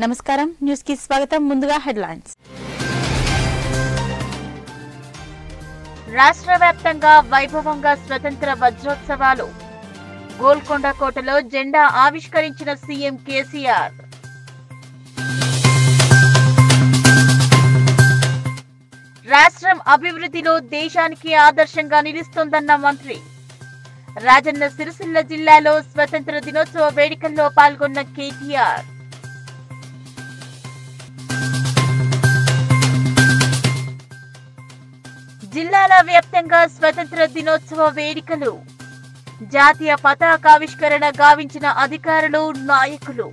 నమస్కారం న్యూస్ కి స్వాగతం ముందుగా హెడ్లైన్స్ రాష్ట్ర వ్యాప్తంగా వైభవంగా స్వతంత్ర వజ్రోత్సవాలు గోల్కొండ కోటలో జెండా ఆవిష్కరించిన సీఎం కేసీఆర్ రాష్ట్రం అభివృద్ధిలో దేశానికి ఆదర్శంగా నిలుస్తోందన్న మంత్రి రాజన్న సిరిసిల్ల జిల్లాలో స్వతంత్ర దినోత్సవ వేడుకల్లో పాల్గొన్న కేటీఆర్ జిల్లాల వ్యాప్తంగా స్వతంత్ర దినోత్సవ వేడుకలు జాతీయ పతాకావిష్కరణ గావించిన అధికారులు నాయకులు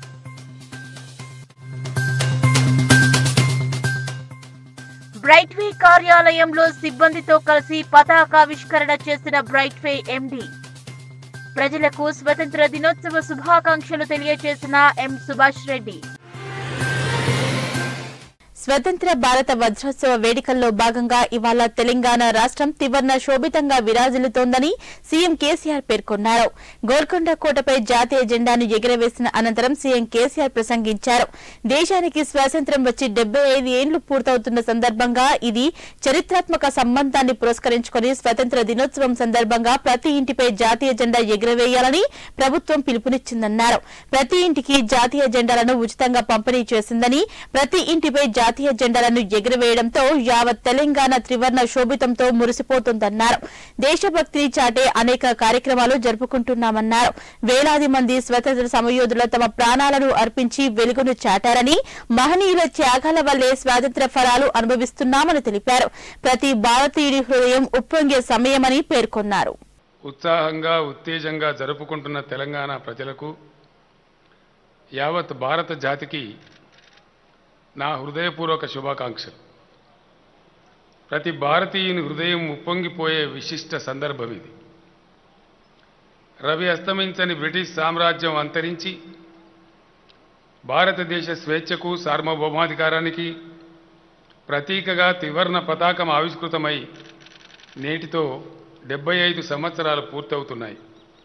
బ్రైట్వే కార్యాలయంలో సిబ్బందితో కలిసి పతాకావిష్కరణ చేసిన బ్రైట్వే ఎండి ప్రజలకు స్వతంత్ర దినోత్సవ శుభాకాంక్షలు తెలియజేసిన ఎం సుభాష్ రెడ్డి స్వతంత్ర భారత వజ్రోత్సవ వేడుకల్లో భాగంగా ఇవాళ తెలంగాణ రాష్ట్రం తివర్ణ శోభితంగా విరాజిల్లుతోందని సీఎం కేసీఆర్ పేర్కొన్నారు గోల్కొండ కోటపై జాతీయ జెండాను ఎగురవేసిన అనంతరం సీఎం కేసీఆర్ ప్రసంగించారు దేశానికి స్వాతంత్ర్యం వచ్చి డెబ్బై ఐదు ఏళ్లు పూర్తవుతున్న సందర్భంగా ఇది చరిత్రాత్మక సంబంధాన్ని పురస్కరించుకుని స్వతంత్ర దినోత్సవం సందర్భంగా ప్రతి ఇంటిపై జాతీయ జెండా ఎగురవేయాలని ప్రభుత్వం పిలుపునిచ్చిందన్నారు ప్రతి ఇంటికి జాతీయ జెండాలను ఉచితంగా పంపిణీ చేసిందని ప్రతి ఇంటిపై జాతీయ జెండాలను ఎగురవేయడంతో యావత్ తెలంగాణ త్రివర్ణ శోభితంతో మురిసిపోతుందన్నారు దేశభక్తిని చాటే అనేక కార్యక్రమాలు జరుపుకుంటున్నామన్నారు వేలాది మంది స్వతంత్ర సమయోధులు తమ ప్రాణాలను అర్పించి వెలుగును చాటారని మహనీయుల త్యాగాల వల్లే స్వాతంత్ర ఫలాలు అనుభవిస్తున్నామని తెలిపారు ప్రతి భారతీయుడి హృదయం ఉప్పొంగే సమయమని పేర్కొన్నారు ఉత్సాహంగా ఉత్తేజంగా జరుపుకుంటున్న తెలంగాణ ప్రజలకు యావత్ భారత జాతికి నా హృదయపూర్వక శుభాకాంక్షలు ప్రతి భారతీయుని హృదయం ఉప్పొంగిపోయే విశిష్ట సందర్భం ఇది రవి అస్తమించని బ్రిటిష్ సామ్రాజ్యం అంతరించి భారతదేశ స్వేచ్ఛకు సార్వభౌమాధికారానికి ప్రతీకగా త్రివర్ణ పతాకం ఆవిష్కృతమై నేటితో డెబ్బై ఐదు సంవత్సరాలు పూర్తవుతున్నాయి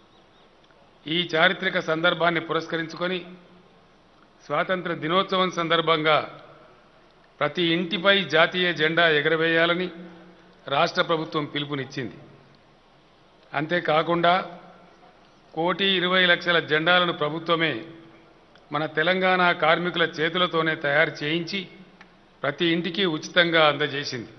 ఈ చారిత్రక సందర్భాన్ని పురస్కరించుకొని స్వాతంత్ర దినోత్సవం సందర్భంగా ప్రతి ఇంటిపై జాతీయ జెండా ఎగరవేయాలని రాష్ట్ర ప్రభుత్వం పిలుపునిచ్చింది అంతేకాకుండా కోటి ఇరవై లక్షల జెండాలను ప్రభుత్వమే మన తెలంగాణ కార్మికుల చేతులతోనే తయారు చేయించి ప్రతి ఇంటికి ఉచితంగా అందజేసింది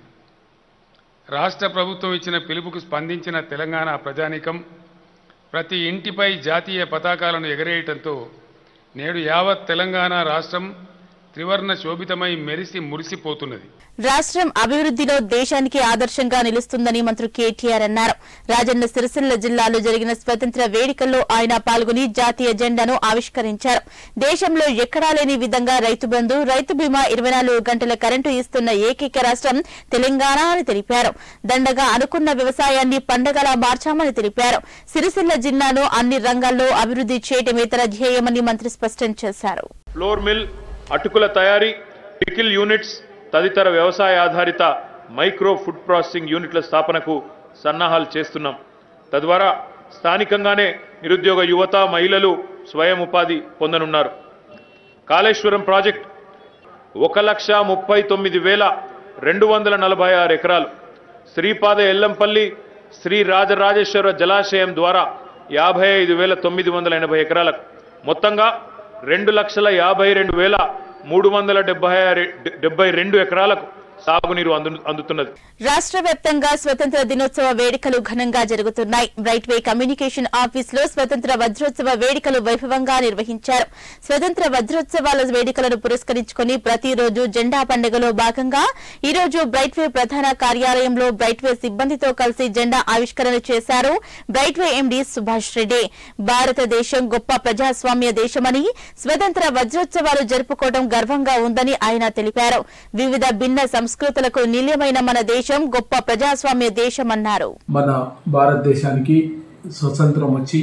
రాష్ట్ర ప్రభుత్వం ఇచ్చిన పిలుపుకు స్పందించిన తెలంగాణ ప్రజానీకం ప్రతి ఇంటిపై జాతీయ పతాకాలను ఎగరేయటంతో నేడు యావత్ తెలంగాణ రాష్ట్రం త్రివర్ణ శోభితమై మెరిసి మురిసిపోతున్నది రాష్ట్రం అభివృద్ధిలో దేశానికి ఆదర్శంగా నిలుస్తుందని మంత్రి కేటీఆర్ అన్నారు రాజన్న సిరిసిల్ల జిల్లాలో జరిగిన స్వతంత్ర వేడుకల్లో ఆయన పాల్గొని జాతీయ జెండాను ఆవిష్కరించారు దేశంలో ఎక్కడా లేని విధంగా రైతు బంధు రైతు బీమా ఇరవై నాలుగు గంటల కరెంటు ఇస్తున్న ఏకైక రాష్ట్రం తెలంగాణ అని తెలిపారు దండగా అనుకున్న వ్యవసాయాన్ని పండగలా మార్చామని తెలిపారు సిరిసిల్ల జిల్లాను అన్ని రంగాల్లో అభివృద్ధి చేయటమే తన ధ్యేయమని మంత్రి స్పష్టం చేశారు ఫ్లోర్ మిల్ అటుకుల తయారీ పికిల్ యూనిట్స్ తదితర వ్యవసాయ ఆధారిత మైక్రో ఫుడ్ ప్రాసెసింగ్ యూనిట్ల స్థాపనకు సన్నాహాలు చేస్తున్నాం తద్వారా స్థానికంగానే నిరుద్యోగ యువత మహిళలు స్వయం ఉపాధి పొందనున్నారు కాళేశ్వరం ప్రాజెక్ట్ ఒక లక్ష ముప్పై తొమ్మిది వేల రెండు వందల నలభై ఆరు ఎకరాలు శ్రీపాద ఎల్లంపల్లి శ్రీ రాజరాజేశ్వర జలాశయం ద్వారా యాభై ఐదు వేల తొమ్మిది వందల ఎనభై ఎకరాలకు మొత్తంగా రెండు లక్షల యాభై రెండు వేల మూడు వందల డెబ్బై డెబ్బై రెండు ఎకరాలకు సాగునీరు అందు అందుతున్నది రాష్ట్ర వ్యాప్తంగా స్వతంత్ర దినోత్సవ వేడుకలు ఘనంగా జరుగుతున్నాయి బ్రైట్వే కమ్యూనికేషన్ ఆఫీస్ లో స్వతంత్ర వజ్రోత్సవ వేడుకలు వైభవంగా నిర్వహించారు స్వతంత్ర వజ్రోత్సవాల వేడుకలను పురస్కరించుకుని ప్రతిరోజు జెండా పండుగలో భాగంగా ఈ రోజు బ్రైట్వే ప్రధాన కార్యాలయంలో బ్రైట్వే సిబ్బందితో కలిసి జెండా ఆవిష్కరణ చేశారు బ్రైట్వే ఎండీ సుభాష్ రెడ్డి భారతదేశం గొప్ప ప్రజాస్వామ్య దేశమని స్వతంత్ర వజ్రోత్సవాలు జరుపుకోవడం గర్వంగా ఉందని ఆయన తెలిపారు వివిధ భిన్న సంస్కృతులకు నిలయమైన మన దేశం గొప్ప ప్రజాస్వామ్య దేశమన్నారు మన భారతదేశానికి స్వతంత్రం వచ్చి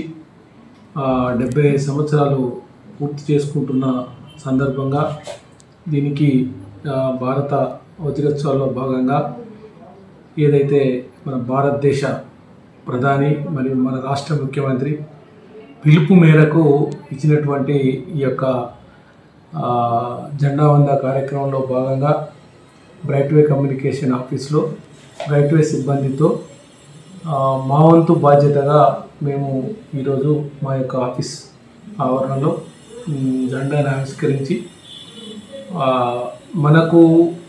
డెబ్బై ఐదు సంవత్సరాలు పూర్తి చేసుకుంటున్న సందర్భంగా దీనికి ఆ, భారత వజ్రోత్సవాల్లో భాగంగా ఏదైతే మన భారతదేశ ప్రధాని మరియు మన రాష్ట్ర ముఖ్యమంత్రి పిలుపు మేరకు ఇచ్చినటువంటి ఈ యొక్క ఆ, జెండా వంద కార్యక్రమంలో భాగంగా బ్రైట్వే కమ్యూనికేషన్ ఆఫీస్లో బ్రైట్వే సిబ్బందితో ఆ, మా వంతు బాధ్యతగా మేము ఈరోజు మా యొక్క ఆఫీస్ ఆవరణలో ఉమ్, జెండాను ఆవిష్కరించి ఆ, మనకు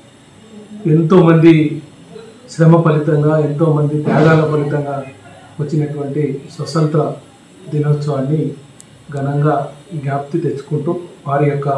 ఎంతోమంది శ్రమ ఫలితంగా ఎంతోమంది త్యాగాల ఫలితంగా వచ్చినటువంటి స్వతంత్ర దినోత్సవాన్ని ఘనంగా జ్ఞాప్తి తెచ్చుకుంటూ వారి యొక్క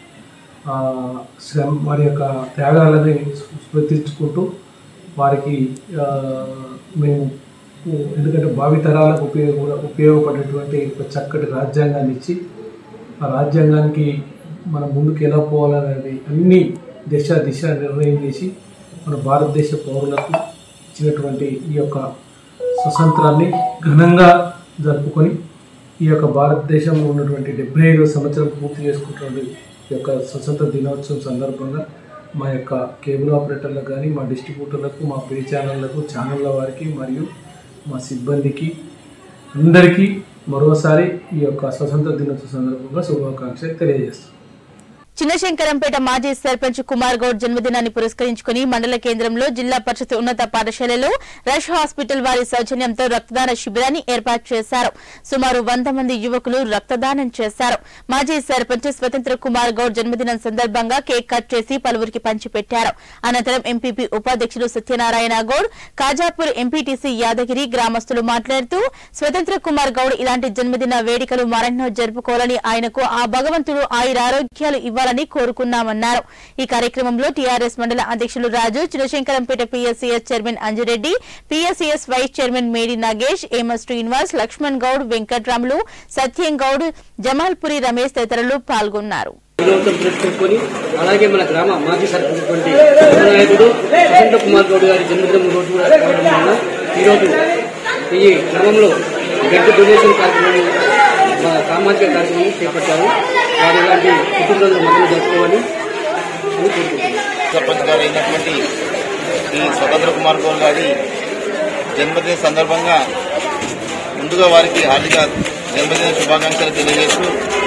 ఆ, శ్రమ వారి యొక్క త్యాగాలని స్మృతించుకుంటూ వారికి ఆ, మేము ఎందుకంటే భావితరాలకు ఉపయోగ ఉపయోగపడేటువంటి ఒక చక్కటి రాజ్యాంగాన్ని ఇచ్చి ఆ రాజ్యాంగానికి మనం ముందుకు ఎలా పోవాలనేది అన్ని దిశ దిశ నిర్ణయం చేసి మన భారతదేశ పౌరులకు ఇచ్చినటువంటి ఈ యొక్క స్వతంత్రాన్ని ఘనంగా జరుపుకొని ఈ యొక్క భారతదేశంలో ఉన్నటువంటి డెబ్బై ఐదవ సంవత్సరం పూర్తి చేసుకుంటున్నటువంటి ఈ యొక్క స్వతంత్ర దినోత్సవం సందర్భంగా మా యొక్క కేబుల్ ఆపరేటర్లకు కానీ మా డిస్ట్రిబ్యూటర్లకు మా పే ఛానళ్లకు ఛానళ్ళ వారికి మరియు మా సిబ్బందికి అందరికీ మరోసారి ఈ యొక్క స్వతంత్ర దినోత్సవ సందర్భంగా శుభాకాంక్షలు తెలియజేస్తాం చిన్నశంకరంపేట మాజీ సర్పంచ్ కుమార్ గౌడ్ జన్మదినాన్ని పురస్కరించుకుని మండల కేంద్రంలో జిల్లా పరిషత్ ఉన్నత పాఠశాలలో రష్ హాస్పిటల్ వారి సౌజన్యంతో రక్తదాన శిబిరాన్ని ఏర్పాటు చేశారు సుమారు వంద మంది యువకులు రక్తదానం చేశారు మాజీ సర్పంచ్ స్వతంత్ర కుమార్ గౌడ్ జన్మదినం సందర్భంగా కేక్ కట్ చేసి పలువురికి పంచిపెట్టారు అనంతరం ఎంపీపీ ఉపాధ్యక్షులు సత్యనారాయణ గౌడ్ కాజాపూర్ ఎంపీటీసీ యాదగిరి గ్రామస్తులు మాట్లాడుతూ స్వతంత్ర కుమార్ గౌడ్ ఇలాంటి జన్మదిన వేడుకలు మరెన్నో జరుపుకోవాలని ఆయనకు ఆ భగవంతుడు ఆయురారోగ్యాలు ఇవ్వాలని కోరుకున్నామన్నారు ఈ కార్యక్రమంలో టీఆర్ఎస్ మండల అధ్యక్షులు Raju Chinashankarampet PSCS chairman Anjireddy PSCS vice chairman Medi Nagesh ఏమ శ్రీనివాస్ లక్ష్మణ్ గౌడ్ వెంకట్రాములు సత్యం గౌడ్ జమాల్పురి రమేష్ తదితరులు పాల్గొన్నారు దినోత్సవం పురస్కరించుకొని అలాగే మన గ్రామ మాజీ సర్పంచ్ నాయకుడు వసంత కుమార్ గౌడ్ గారి జన్మదినం రోజు కూడా రావడం వలన ఈరోజు ఈ గ్రామంలో బ్లడ్ డొనేషన్ కార్యక్రమం మా సామాజిక కార్యక్రమం చేపట్టారు వారు ఇలాంటి కుటుంబంలో మొదలు జరుపుకోవాలి అని కోరుకుంటున్నాను సర్పంచ్ గారు అయినటువంటి ఈ స్వతంత్ర కుమార్ గౌడ్ గారి జన్మదిన సందర్భంగా ముందుగా వారికి హార్దిక జన్మదిన శుభాకాంక్షలు తెలియజేస్తూ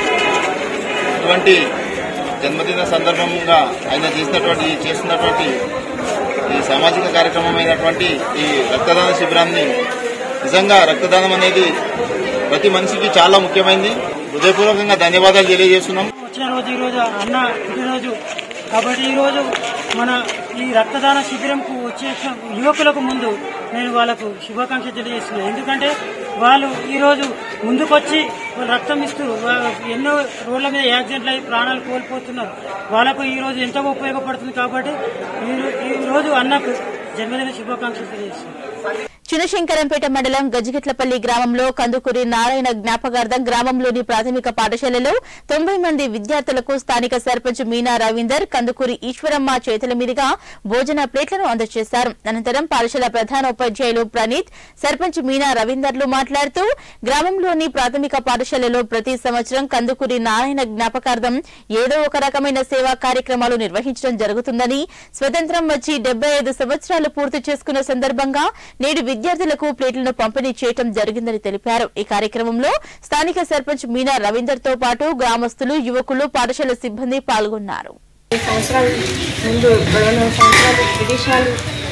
ఇటువంటి జన్మదిన సందర్భంగా ఆయన చేసినటువంటి చేస్తున్నటువంటి ఈ సామాజిక కార్యక్రమం అయినటువంటి ఈ రక్తదాన శిబిరాన్ని నిజంగా రక్తదానం అనేది ప్రతి మనిషికి చాలా ముఖ్యమైనది హృదయపూర్వకంగా ధన్యవాదాలు తెలియజేస్తున్నాం వచ్చిన రోజు ఈ రోజు అన్న పుట్టినరోజు కాబట్టి ఈ రోజు మన ఈ రక్తదాన శిబిరంకు వచ్చే యువకులకు ముందు నేను వాళ్ళకు శుభాకాంక్షలు తెలియజేస్తున్నాను ఎందుకంటే వాళ్ళు ఈ రోజు ముందుకొచ్చి వాళ్ళు రక్తం ఇస్తూ వా- ఎన్నో రోడ్ల మీద యాక్సిడెంట్లు అయి ప్రాణాలు కోల్పోతున్నారు వాళ్ళకు ఈ రోజు ఎంతో ఉపయోగపడుతుంది కాబట్టి ఈ రో- ఈ రోజు అన్నకు జన్మదిన శుభాకాంక్షలు తెలియజేస్తున్నాను చినశంకరంపేట మండలం గజిగిట్లపల్లి గ్రామంలో కందుకూరి నారాయణ జ్ఞాపకార్థం గ్రామంలోని ప్రాథమిక పాఠశాలలో తొంభై మంది విద్యార్థులకు స్థానిక సర్పంచ్ మీనా రవీందర్ కందుకూరి ఈశ్వరమ్మ చేతుల మీదుగా భోజన ప్లేట్లను అందజేశారు అనంతరం పాఠశాల ప్రధానోపాధ్యాయులు ప్రణీత్ సర్పంచ్ మీనా రవీందర్లు మాట్లాడుతూ గ్రామంలోని ప్రాథమిక పాఠశాలలో ప్రతి సంవత్సరం కందుకూరి నారాయణ జ్ఞాపకార్థం ఏదో ఒక రకమైన సేవా కార్యక్రమాలు నిర్వహించడం జరుగుతుందని స్వతంత్రం వచ్చి డెబ్బై ఐదు సంవత్సరాలు పూర్తి చేసుకున్న సందర్భంగా నేడు విద్యార్థులకు ప్లేట్లను పంపిణీ చేయడం జరిగిందని తెలిపారు ఈ కార్యక్రమంలో స్థానిక సర్పంచ్ మీనా రవీందర్ తో పాటు గ్రామస్తులు యువకులు పాఠశాల సిబ్బంది పాల్గొన్నారు ఈ సంవత్సరాల ముందు రెండు సంవత్సరాలు బ్రిటిష్ వాళ్ళు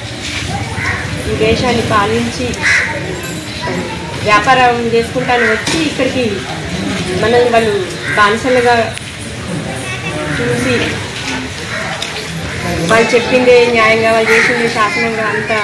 ఈ దేశాన్ని పాలించి వ్యాపారం చేసుకుంటాను వచ్చి ఇక్కడికి మనల్ని వాళ్ళు బానిసలుగా చూసి వాళ్ళు చెప్పిందే న్యాయంగా వాళ్ళు చేసింది శాసనంగా అంతా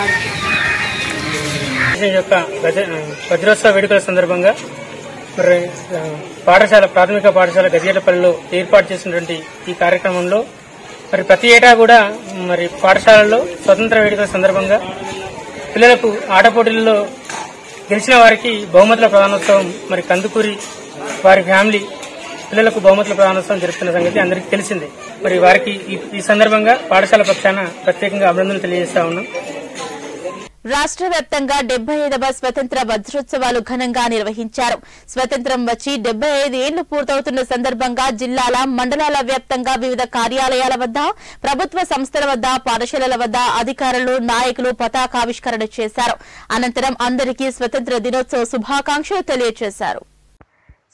ఈ యొక్క గజ వజ్రోత్సవ వేడుకల సందర్భంగా మరి ఆ, పాఠశాల ప్రాథమిక పాఠశాల గజేటపల్లిలో ఏర్పాటు చేసినటువంటి ఈ కార్యక్రమంలో మరి ప్రతి ఏటా కూడా మరి పాఠశాలల్లో స్వతంత్ర వేడుకల సందర్భంగా పిల్లలకు ఆట పోటీల్లో గెలిచిన వారికి బహుమతుల ప్రధానోత్సవం మరి కందుకూరి వారి ఫ్యామిలీ పిల్లలకు బహుమతుల ప్రధానోత్సవం జరుపుతున్న సంగతి అందరికీ తెలిసిందే మరి వారికి ఈ- ఈ సందర్భంగా పాఠశాల పక్షాన ప్రత్యేకంగా అభినందనలు తెలియజేస్తా ఉన్నాం రాష్ట్ర వ్యాప్తంగా డెబ్బై ఐదవ స్వతంత్ర వజ్రోత్సవాలు ఘనంగా నిర్వహించారు స్వతంత్రం వచ్చి డెబ్బై ఐదు ఏళ్లు పూర్తవుతున్న సందర్భంగా జిల్లాల మండలాల వ్యాప్తంగా వివిధ కార్యాలయాల వద్ద ప్రభుత్వ సంస్థల వద్ద పాఠశాలల వద్ద అధికారులు నాయకులు పతాకావిష్కరణ చేశారు అనంతరం అందరికీ స్వతంత్ర దినోత్సవ శుభాకాంక్షలు తెలియజేశారు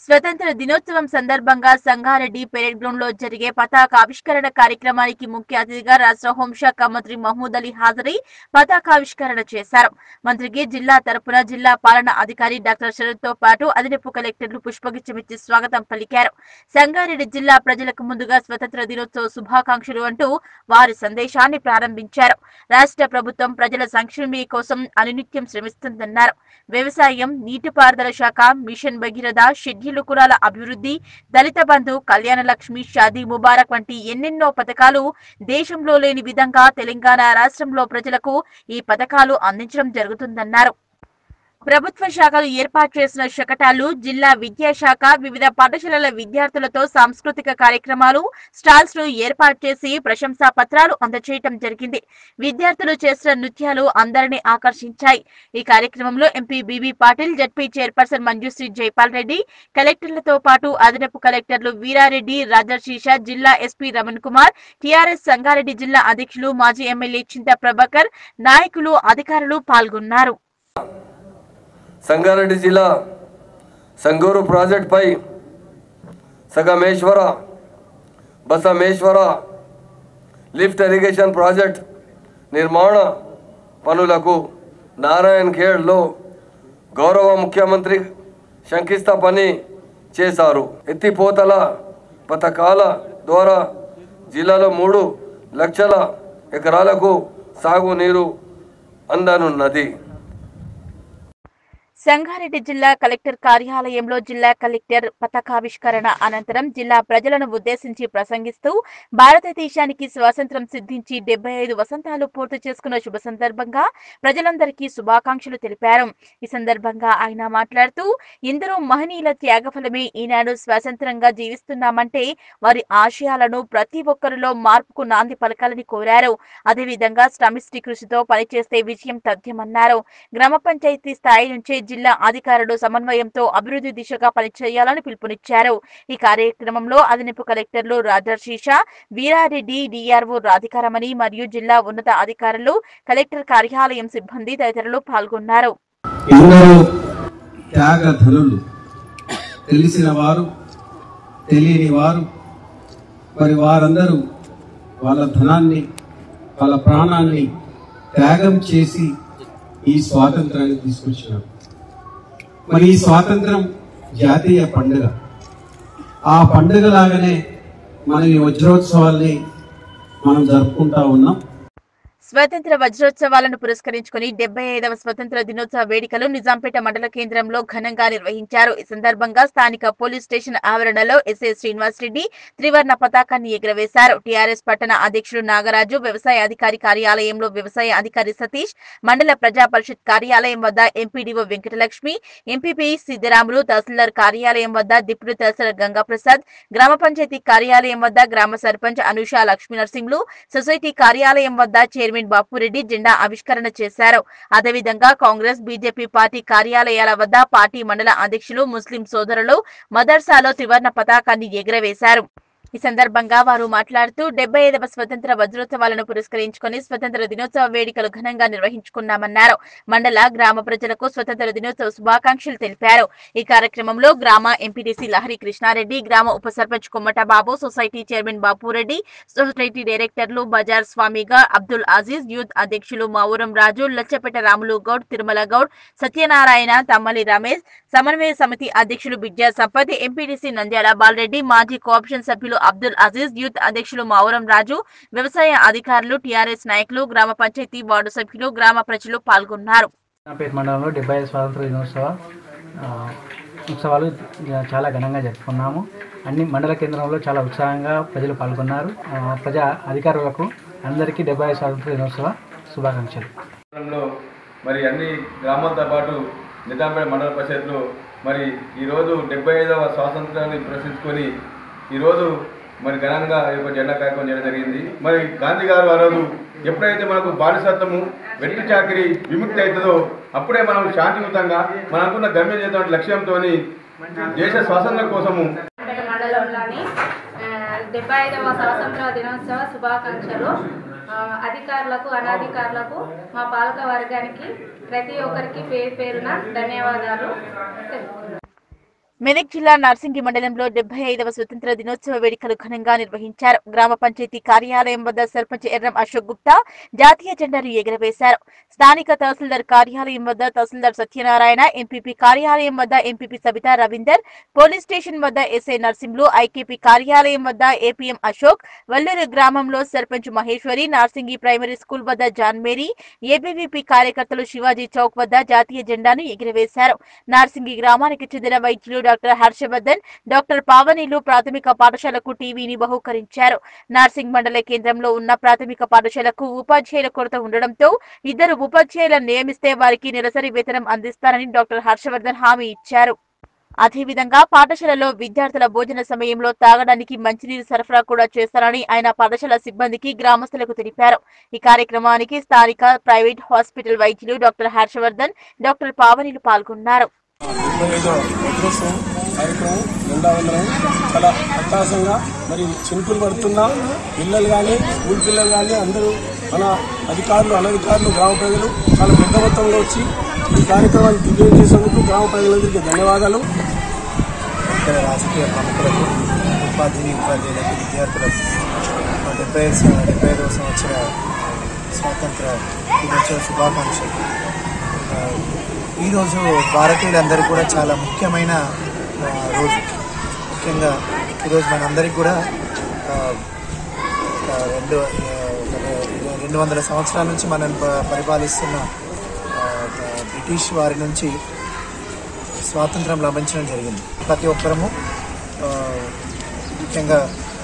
స్వతంత్ర దినోత్సవం సందర్భంగా సంగారెడ్డి పెరేడ్ గ్రౌండ్ లో జరిగే పతాకావిష్కరణ కార్యక్రమానికి ముఖ్య అతిథిగా రాష్ట్ర హోంశాఖ మంత్రి మహమూద్ అలీ హాజరై పతాకావిష్కరణ చేశారు మంత్రికి జిల్లా తరపున జిల్లా పాలన అధికారి డాక్టర్ శరత్ తో పాటు అదనపు కలెక్టర్లు పుష్పగుచ్చమిచ్చి స్వాగతం పలికారు సంగారెడ్డి జిల్లా ప్రజలకు ముందుగా స్వతంత్ర దినోత్సవ శుభాకాంక్షలు అంటూ వారి సందేశాన్ని ప్రారంభించారు రాష్ట్ర ప్రభుత్వం ప్రజల సంక్షేమీ కోసం అనునిత్యం శ్రమిస్తుందన్నారు వ్యవసాయం నీటిపారుదల శాఖ మిషన్ భగీరథ షెడ్యూల్ కులాల అభివృద్ధి దళిత బంధు కళ్యాణ లక్ష్మి షాదీ ముబారక్ వంటి ఎన్నెన్నో పథకాలు దేశంలో లేని విధంగా తెలంగాణ రాష్ట్రంలో ప్రజలకు ఈ పథకాలు అందించడం జరుగుతుందన్నారు ప్రభుత్వ శాఖలు ఏర్పాటు చేసిన శకటాలు జిల్లా విద్యాశాఖ వివిధ పాఠశాలల విద్యార్థులతో సాంస్కృతిక కార్యక్రమాలు స్టాల్స్ ను ఏర్పాటు చేసి ప్రశంసా పత్రాలు అందజేయటం జరిగింది విద్యార్థులు చేసిన నృత్యాలు అందరినీ ఆకర్షించాయి ఈ కార్యక్రమంలో MP BB Patil ZP chairperson Manjusri Jaipal Reddy కలెక్టర్లతో పాటు అదనపు కలెక్టర్లు వీరారెడ్డి రాజర్షీష జిల్లా ఎస్పీ రమణ్ కుమార్ టీఆర్ఎస్ సంగారెడ్డి జిల్లా అధ్యక్షులు మాజీ ఎమ్మెల్యే చింత ప్రభాకర్ నాయకులు అధికారులు పాల్గొన్నారు సంగారెడ్డి జిల్లా సంగూరు ప్రాజెక్టుపై Sangameshwara Basaveshwara lift irrigation project నిర్మాణ పనులకు నారాయణ్ ఖేడ్లో గౌరవ ముఖ్యమంత్రి శంకిస్థాపని చేశారు ఎత్తిపోతల పథకాల ద్వారా జిల్లాలో మూడు లక్షల ఎకరాలకు సాగునీరు అందనున్నది సంగారెడ్డి జిల్లా కలెక్టర్ కార్యాలయంలో జిల్లా కలెక్టర్ పతాకావిష్కరణ అనంతరం జిల్లా ప్రజలను ఉద్దేశించి ప్రసంగిస్తూ భారతదేశానికి స్వాతంత్రం సిద్ధించి డెబ్బై ఐదు వసంతాలు పూర్తి చేసుకున్న శుభ సందర్భంగా ప్రజలందరికీ శుభాకాంక్షలు తెలిపారు ఈ సందర్భంగా ఆయన మాట్లాడుతూ ఎందరో మహనీయుల త్యాగఫలమే ఈనాడు స్వాతంత్రంగా జీవిస్తున్నామంటే వారి ఆశయాలను ప్రతి ఒక్కరిలో మార్పుకు నాంది పలకాలని కోరారు అదేవిధంగా శ్రమిష్టి కృషితో పనిచేస్తే విజయం తథ్యమన్నారు గ్రామ పంచాయతీ స్థాయి నుంచే జిల్లా అధికారులు సమన్వయంతో అభివృద్ధి దిశగా పనిచేయాలని పిలుపునిచ్చారు ఈ కార్యక్రమంలో అదనపు కలెక్టర్లు రాజర్షీష వీరారెడ్డి డిఆర్ఓ రాధికారమణి మరియు జిల్లా ఉన్నత అధికారులు కలెక్టర్ కార్యాలయం సిబ్బంది తదితరులు పాల్గొన్నారు ఎందరో త్యాగధనులు తెలిసిన వారు తెలియని వారు మరి వారందరూ వాళ్ళ ధనాన్ని వాళ్ళ ప్రాణాన్ని త్యాగం చేసి ఈ స్వాతంత్రాన్ని తీసుకొచ్చినారు మరి ఈ స్వాతంత్రం జాతీయ పండుగ ఆ పండుగ లాగానే మనం ఈ వజ్రోత్సవాల్ని మనం జరుపుకుంటా ఉన్నాం స్వతంత్ర వజ్రోత్సవాలను పురస్కరించుకుని డెబ్బై ఐదవ స్వతంత్ర దినోత్సవ వేడుకలు నిజాంపేట మండల కేంద్రంలో ఘనంగా నిర్వహించారు ఈ సందర్భంగా స్థానిక పోలీస్ స్టేషన్ ఆవరణలో ఎస్ఐ శ్రీనివాస్ రెడ్డి త్రివర్ణ పతాకాన్ని ఎగురవేశారు టీఆర్ఎస్ పట్టణ అధ్యక్షుడు నాగరాజు వ్యవసాయ అధికారి కార్యాలయంలో వ్యవసాయ అధికారి సతీష్ మండల ప్రజా పరిషత్ కార్యాలయం వద్ద ఎంపీడీఓ వెంకటలక్ష్మి ఎంపీపీ సిద్దరాములు తహసీల్దార్ కార్యాలయం వద్ద డిప్యూటీ తహసీల్దార్ గంగాప్రసాద్ గ్రామ పంచాయతీ కార్యాలయం వద్ద గ్రామ సర్పంచ్ అనుష లక్ష్మీ నరసింహులు సొసైటీ కార్యాలయం వద్ద చైర్మన్ బాపురెడ్డి జెండా ఆవిష్కరణ చేశారు అదేవిధంగా కాంగ్రెస్ బీజేపీ పార్టీ కార్యాలయాల వద్ద పార్టీ మండల అధ్యక్షులు ముస్లిం సోదరులు మదర్సాలో త్రివర్ణ పతాకాన్ని ఎగురవేశారు ఈ సందర్భంగా వారు మాట్లాడుతూ డెబ్బై ఐదవ స్వతంత్ర వజ్రోత్సవాలను పురస్కరించుకుని స్వతంత్ర దినోత్సవ వేడుకలు ఘనంగా నిర్వహించుకున్నామన్నారు మండల గ్రామ ప్రజలకు స్వతంత్ర దినోత్సవ శుభాకాంక్షలు తెలిపారు ఈ కార్యక్రమంలో గ్రామ ఎంపీటీసీ లహరి కృష్ణారెడ్డి గ్రామ ఉప sarpanch Kommata Babu society chairman Bapureddy society డైరెక్టర్లు బజార్ స్వామిగా అబ్దుల్ అజీజ్ యూత్ అధ్యక్షులు మావురం రాజు లచ్చపేట రాములు గౌడ్ తిరుమల గౌడ్ సత్యనారాయణ తమ్మలి రమేష్ సమన్వయ సమితి అధ్యక్షులు బిడ్జా సంపత్ ఎంపీటీసీ నంద్యాల బాలరెడ్డి మాజీ కోఆప్షన్ సభ్యులు అబ్దుల్ అజీజ్ యూత్ అధ్యక్షులు మావురం రాజు వ్యవసాయ అధికారులు టీఆర్ఎస్ నాయకులు గ్రామ పంచాయతీ వార్డు సభ్యులు గ్రామ ప్రజలు పాల్గొన్నారు పేట మండలంలో డెబ్బై ఐదు స్వాతంత్ర దినోత్సవ ఆ, ఉత్సవాలు చాలా ఘనంగా జరుపుకున్నాము అన్ని మండల కేంద్రంలో చాలా ఉత్సాహంగా ప్రజలు పాల్గొన్నారు ఆ, ప్రజా అధికారులకు అందరికీ డెబ్బై ఐదు స్వాతంత్ర దినోత్సవ శుభాకాంక్షలు మండలంలో మరి అన్ని గ్రామాలతో పాటు నిజాంపేట మండల పరిషత్లో మరి ఈరోజు డెబ్బై ఐదవ స్వాతంత్రాన్ని ప్రశ్నించుకొని ఈరోజు మరి ఘనంగా ఈ యొక్క జెండా కార్యక్రమం చేయడం జరిగింది మరి గాంధీ గారు ఆ రోజు ఎప్పుడైతే మనకు బానిసత్వము వెట్టి చాకరి విముక్తి అవుతుందో అప్పుడే మనం శాంతియుతంగా మనం అనుకున్న గమ్యం చేద్దాం లక్ష్యంతో దేశ స్వాతంత్రం కోసము పేట మండలంలోని ఆ, డెబ్బై ఐదవ స్వాతంత్ర దినోత్సవ శుభాకాంక్షలు ఆ, అధికారులకు అనధికారులకు మా పాలక వర్గానికి ప్రతి ఒక్కరికి పేరు పేరున ధన్యవాదాలు తెలుపుతున్నాను మెదక్ జిల్లా నార్సింగి మండలంలో డెబ్బై ఐదవ స్వతంత్ర దినోత్సవ వేడుకలు ఘనంగా నిర్వహించారు గ్రామ పంచాయతీ కార్యాలయం వద్ద సర్పంచ్ ఎర్రం అశోక్ గుప్తా జాతీయ జెండాను ఎగురవేశారు స్థానిక తహసీల్దార్ కార్యాలయం వద్ద తహసీల్దార్ సత్యనారాయణ ఎంపీపీ కార్యాలయం వద్ద MPP Sabitha Ravinder police station వద్ద ఎస్ఐ నర్సింహులు ఐకేపీ కార్యాలయం వద్ద ఏపీఎం అశోక్ వల్లూరు గ్రామంలో సర్పంచ్ మహేశ్వరి నార్సింగి ప్రైమరీ స్కూల్ వద్ద జాన్ మేరీ ఏబీవీపీ కార్యకర్తలు శివాజీ చౌక్ వద్ద జాతీయ జెండాను ఎగురవేశారు నార్సింగి గ్రామానికి చెందిన వైద్యులు డాక్టర్ హర్షవర్ధన్ డాక్టర్ పావనీలు ప్రాథమిక పాఠశాలకు టీవీని బహూకరించారు నార్సింగ్ మండల కేంద్రంలో ఉన్న ప్రాథమిక పాఠశాలకు ఉపాధ్యాయుల కొరత ఉండడంతో ఇద్దరు ఉపాధ్యాయులను నియమిస్తే వారికి నెలసరి వేతనం అందిస్తారని డాక్టర్ హర్షవర్ధన్ హామీ ఇచ్చారు అదేవిధంగా పాఠశాలలో విద్యార్థుల భోజన సమయంలో తాగడానికి మంచినీరు సరఫరా కూడా చేస్తారని ఆయన పాఠశాల సిబ్బందికి గ్రామస్తులకు తెలిపారు ఈ కార్యక్రమానికి స్థానిక ప్రైవేట్ హాస్పిటల్ వైద్యులు డాక్టర్ హర్షవర్ధన్ డాక్టర్ పావనిలు పాల్గొన్నారు డెబ్బై ఐదో వజ్రోత్సవం కార్యక్రమం జెండా వందనం చాలా అట్టాసంగా మరి చినుకులు పడుతున్న పిల్లలు కానీ స్కూల్ పిల్లలు కానీ అందరూ మన అధికారులు అనధికారులు గ్రామ ప్రజలు చాలా పెద్ద మొత్తంలో వచ్చి ఈ కార్యక్రమాన్ని దివ్యం చేసేందుకు గ్రామ ప్రజలందరికీ ధన్యవాదాలు ఇతర రాజకీయ ప్రముఖులకు ఉపాధ్యాయుని ఉపాధ్యాయులకు విద్యార్థులకు మా డెబ్బై ఐదు సం- డెబ్బై ఐదవ సంవత్సర స్వాతంత్ర దినోత్సవ శుభాకాంక్షలు ఆ, ఈరోజు భారతీయులందరూ కూడా చాలా ముఖ్యమైన ఆ, రోజు ముఖ్యంగా ఈరోజు మనందరికీ కూడా ఆ, ఒక రెండు ఆ, ఒక రెండు వందల సంవత్సరాల నుంచి మనం ప- పరిపాలిస్తున్న ఆ, బ్రిటిష్ వారి నుంచి స్వాతంత్రం లభించడం జరిగింది ప్రతి ఒక్కరము ఆ, ముఖ్యంగా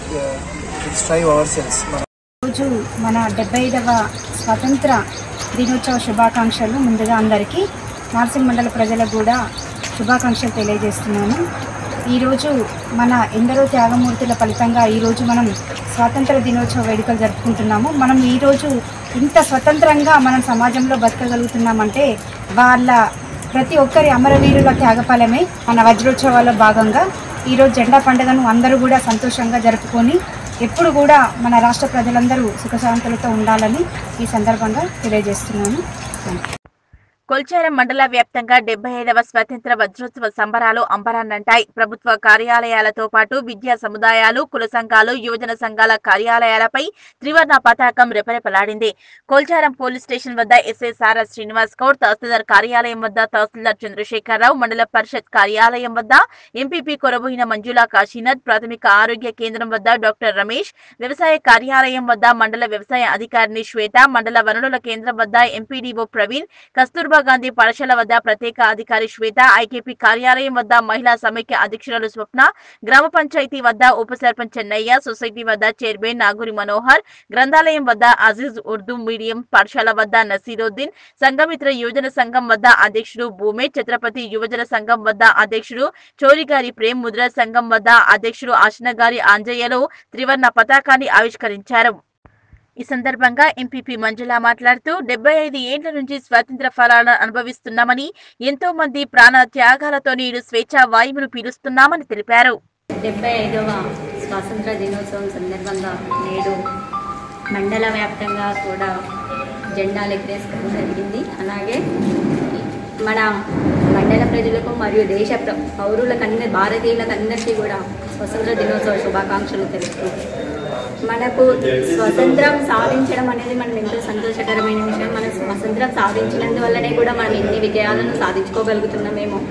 స్ట్రైవ్ అవర్ సెల్స్ మన రోజు మన డెబ్బై ఐదవ స్వతంత్ర దినోత్సవ శుభాకాంక్షలు ముందుగా అందరికీ నార్సింగ్ మండల ప్రజలకు కూడా శుభాకాంక్షలు తెలియజేస్తున్నాను ఈరోజు మన ఎందరో త్యాగమూర్తుల ఫలితంగా ఈరోజు మనం స్వాతంత్ర దినోత్సవ వేడుకలు జరుపుకుంటున్నాము మనం ఈరోజు ఇంత స్వతంత్రంగా మనం సమాజంలో బతకగలుగుతున్నామంటే వాళ్ళ ప్రతి ఒక్కరి అమరవీరుల త్యాగఫలమే మన వజ్రోత్సవాల్లో భాగంగా ఈరోజు జెండా పండుగను అందరూ కూడా సంతోషంగా జరుపుకొని ఎప్పుడు కూడా మన రాష్ట్ర ప్రజలందరూ సుఖశాంతులతో ఉండాలని ఈ సందర్భంగా తెలియజేస్తున్నాను థ్యాంక్ యూ. కొల్చారం మండల వ్యాప్తంగా డెబ్బై ఐదవ స్వాతంత్ర వజ్రోత్సవ సంబరాలు అంబరాన్నంటాయి ప్రభుత్వ కార్యాలయాలతో పాటు విద్యా సముదాయాలు కుల సంఘాలు యువజన సంఘాల కార్యాలయాలపై త్రివర్ణ పతాకం రెపరెపలాడింది కొల్చారం పోలీస్ స్టేషన్ వద్ద ఎస్ఐ సారా శ్రీనివాస్ గౌడ్ తహసీల్దార్ కార్యాలయం వద్ద తహసీల్దార్ చంద్రశేఖరరావు మండల పరిషత్ కార్యాలయం వద్ద ఎంపీపీ కొరబోయిన మంజులా కాశీనాథ్ ప్రాథమిక ఆరోగ్య కేంద్రం వద్ద డాక్టర్ రమేష్ వ్యవసాయ కార్యాలయం వద్ద మండల వ్యవసాయ అధికారిని శ్వేత మండల వనరుల కేంద్రం వద్ద ఎంపీడీఓ ప్రవీణ్ కస్తూర్బా గాంధీ పాఠశాల వద్ద ప్రత్యేక అధికారి శ్వేత ఐకేపీ కార్యాలయం వద్ద మహిళా సమైక్య అధ్యక్షురాలు స్వప్న గ్రామ పంచాయతీ వద్ద ఉప సర్పంచ్ చెన్నయ్య సొసైటీ వద్ద చైర్మన్ నాగూరి మనోహర్ గ్రంథాలయం వద్ద అజీజ్ ఉర్దూ మీడియం పాఠశాల వద్ద నసీరుద్దీన్ సంఘమిత్ర యువజన సంఘం వద్ద అధ్యక్షుడు భూమే ఛత్రపతి యువజన సంఘం వద్ద అధ్యక్షుడు చోరిగారి ప్రేమ్ ముద్ర సంఘం వద్ద అధ్యక్షుడు ఆశనగారి ఆంజయ్యలు త్రివర్ణ పతాకాన్ని ఆవిష్కరించారు ఈ సందర్భంగా ఎంపీపీ మంజుల మాట్లాడుతూ డెబ్బై ఐదు ఏండ్ల నుంచి స్వాతంత్ర ఫలాలను అనుభవిస్తున్నామని ఎంతో మంది ప్రాణ త్యాగాలతో నేడు స్వేచ్ఛా వాయువును పీలుస్తున్నామని తెలిపారు డెబ్బై ఐదవ స్వాతంత్ర దినోత్సవం సందర్భంగా నేడు మండల వ్యాప్తంగా కూడా జెండాలు ఎగరేసుకోవడం జరిగింది అలాగే మన మండల ప్రజలకు మరియు దేశ ప్ర- పౌరులకన్నీ భారతీయులకందరికీ కూడా స్వతంత్ర దినోత్సవ శుభాకాంక్షలు తెలుపుతూ మనకు స్వతంత్రం సాధించడం అనేది మనం ఎంతో సంతోషకరమైన విషయం మనం స్వతంత్రం సాధించినందువల్లనే కూడా మనం ఎన్ని విజయాలను సాధించుకోగలుగుతున్నామేమో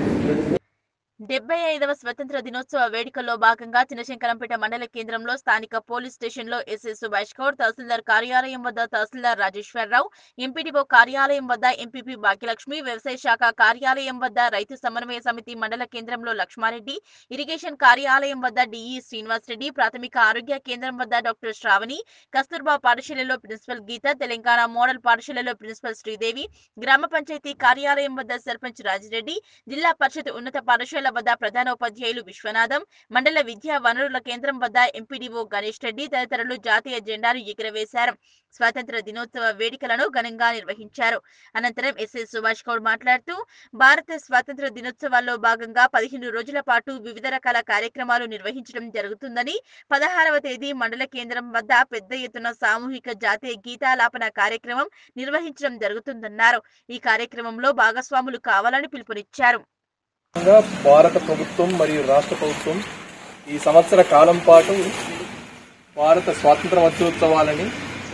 డెబ్బై ఐదవ స్వతంత్ర దినోత్సవ వేడుకల్లో భాగంగా చినశంకరంపేట మండల కేంద్రంలో స్థానిక పోలీస్ స్టేషన్ లో ఎస్ఐ సుభాష్ గౌడ్ తహసీల్దార్ కార్యాలయం వద్ద తహసీల్దార్ రాజేశ్వరరావు ఎంపీడీఓ కార్యాలయం వద్ద ఎంపీపీ భాగ్యలక్ష్మి వ్యవసాయ శాఖ కార్యాలయం వద్ద రైతు సమన్వయ సమితి మండల కేంద్రంలో లక్ష్మారెడ్డి ఇరిగేషన్ కార్యాలయం వద్ద డిఈ శ్రీనివాస్ రెడ్డి ప్రాథమిక ఆరోగ్య కేంద్రం వద్ద డాక్టర్ శ్రావణి కస్తూర్బా పాఠశాలలో ప్రిన్సిపల్ గీత తెలంగాణ మోడల్ పాఠశాలలో ప్రిన్సిపల్ శ్రీదేవి గ్రామ పంచాయతీ కార్యాలయం వద్ద సర్పంచ్ రాజిరెడ్డి జిల్లా పరిషత్ ఉన్నత పాఠశాల వద్ద ప్రధానోపాధ్యాయులు విశ్వనాథం మండల విద్యా వనరుల కేంద్రం వద్ద ఎంపీడీఓ గణేష్ రెడ్డి తదితరులు జాతీయ జెండాను ఎగురవేశారు స్వాతంత్ర దినోత్సవ వేడుకలను ఘనంగా నిర్వహించారు అనంతరం ఎస్ఐ సుభాష్ గౌడ్ మాట్లాడుతూ భారత స్వాతంత్ర దినోత్సవాల్లో భాగంగా పదిహేను రోజుల పాటు వివిధ రకాల కార్యక్రమాలు నిర్వహించడం జరుగుతుందని పదహారవ తేదీ మండల కేంద్రం వద్ద పెద్ద ఎత్తున సామూహిక జాతీయ గీతాలాపన కార్యక్రమం నిర్వహించడం జరుగుతుందన్నారు ఈ కార్యక్రమంలో భాగస్వాములు కావాలని పిలుపునిచ్చారు విధంగా భారత ప్రభుత్వం మరియు రాష్ట్ర ప్రభుత్వం ఈ సంవత్సర కాలం పాటు భారత స్వాతంత్ర వజ్రోత్సవాలని